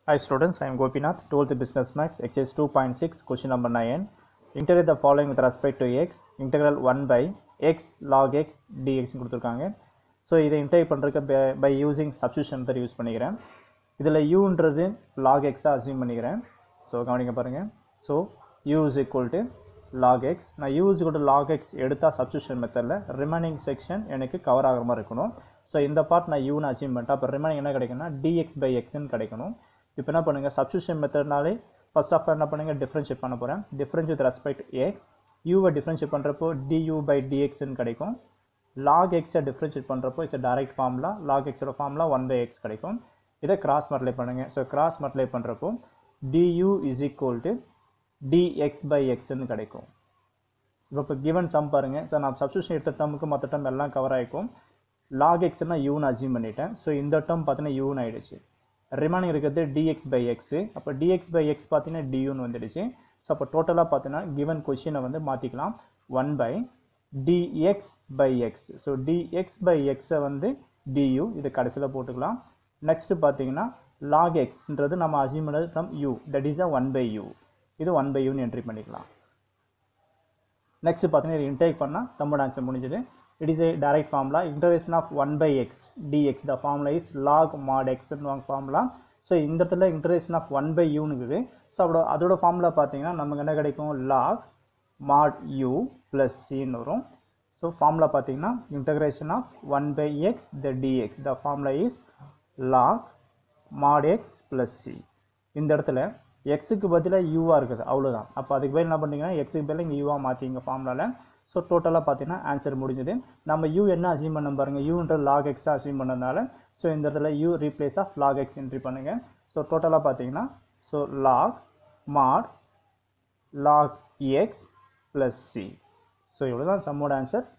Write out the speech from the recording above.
Hi students, I am Gopinath, 12th Business Max, exercise 2.6, question number 9. Integrate the following with respect to x, integral 1 by x log x dx ன்னு கொடுத்துருக்காங்க so இதை integrate பண்ணுறதுக்கு by using substitution method use பண்ணிக்கிறேன் இதில் யூன்றது log எக்ஸாக assume பண்ணிக்கிறேன் so கவனிங்க பாருங்கள் so u is equal to log x நான் u is to log x எடுத்தால் சப்ஸ்டியூஷன் மெத்தடில் ரிமைனிங் செக்ஷன் எனக்கு கவர் ஆகிற மாதிரி இருக்கணும் ஸோ இந்த பார்ட் நான் யூன்னு அச்சீவ் பண்ணிட்டேன் அப்போ ரிமைனிங் என்ன கிடைக்கும்னா dx பை எக்ஸ்ன்னு கிடைக்கணும் இப்போ என்ன பண்ணுங்கள் சப்ஸ்டியூஷன் மெத்தட்னாலே ஃபர்ஸ்ட் ஆஃப் என்ன பண்ணுங்கள் டிஃப்ரென்ஷியேட் பண்ண போகிறேன் டிஃப்ரென்ஷியேட் வித் ரெஸ்பெக்ட் எக்ஸ் யூவை டிஃப்ரென்ஷியேட் பண்ணுறப்போ du பை dxன்னு கிடைக்கும் log எக்ஸை டிஃப்ரென்ஷியேட் பண்ணுறப்போ இட்ஸ் டைரக்ட் ஃபார்முலா log எக்ஸோட ஃபார்முலா ஒன் பை எக்ஸ் கிடைக்கும் இதை கிராஸ் மல்டிப்ளை பண்ணுங்கள் ஸோ கிராஸ் மல்டிப்ளை பண்ணுறப்போ du is equal to dx by எக்ஸ்ன்னு கிடைக்கும் இப்போ இப்போ கிவன் சம் பாருங்கள் ஸோ நான் சப்ஸ்டியூஷன் எடுத்த டேர்முக்கு மற்ற டேர்ம் எல்லாம் கவர் ஆகிக்கும் லாக் எக்ஸ்னா யூன்னு அஜீவ் பண்ணிட்டேன் ஸோ இந்த டேர்ம் பார்த்தீங்கன்னா யூன்னு ஆயிடுச்சு ரிமைனிங் இருக்கிறது dx பை எக்ஸு அப்போ dx பை எக்ஸ் பார்த்தீங்கன்னா டியூன்னு வந்துடுச்சு ஸோ அப்போ டோட்டலாக பார்த்தீங்கன்னா கிவன் கொஷினை வந்து மாற்றிக்கலாம் one by dx by x so dx by எக்ஸை வந்து du இது கடைசியில் போட்டுக்கலாம் நெக்ஸ்ட் பார்த்தீங்கன்னா log எக்ஸ்ன்றது நம்ம அஜீவ் பண்ணது from u that is a one by u இது ஒன் பை யூன்னு என்ட்ரி பண்ணிக்கலாம் நெக்ஸ்ட் பார்த்தீங்கன்னா இது இன்டேக் பண்ணால் சம்மோட ஆன்சர் முடிஞ்சது it is a direct formula integration of one by x dx the formula is log mod எக்ஸ்னு ஃபார்முலா ஸோ இந்த இடத்துல இன்டர்வேஷன் ஆஃப் ஒன் பை யூன்னு இருக்குது ஸோ அதோட அதோட ஃபார்முலா பார்த்தீங்கன்னா நமக்கு என்ன கிடைக்கும் லாக் மாட் யூ ப்ளஸ் சின்னு வரும் ஸோ ஃபார்முலா பார்த்தீங்கன்னா integration of one by x the dx the formula is log mod x plus C இந்த இடத்துல எக்ஸுக்கு பதிலாக யூவாக இருக்குது அவ்வளோதான் அப்போ அதுக்கு பதில் என்ன பண்ணீங்கன்னா எக்ஸுக்கு பதிலாக இங்கே யூவாக மாற்றிங்க ஃபார்முலாவில் ஸோ டோட்டலாக பார்த்தீங்கன்னா ஆன்சர் முடிஞ்சது நம்ம யூ என்ன அசீவ் பண்ண பாருங்கள் யூன்ற லாக் எக்ஸாக அசீவ் பண்ணதுனால ஸோ இந்த இடத்துல u replace of log x entry பண்ணுங்கள் ஸோ டோட்டலாக பார்த்தீங்கன்னா so log mod log x plus C so இவ்வளோ தான் சம்மோட ஆன்சர்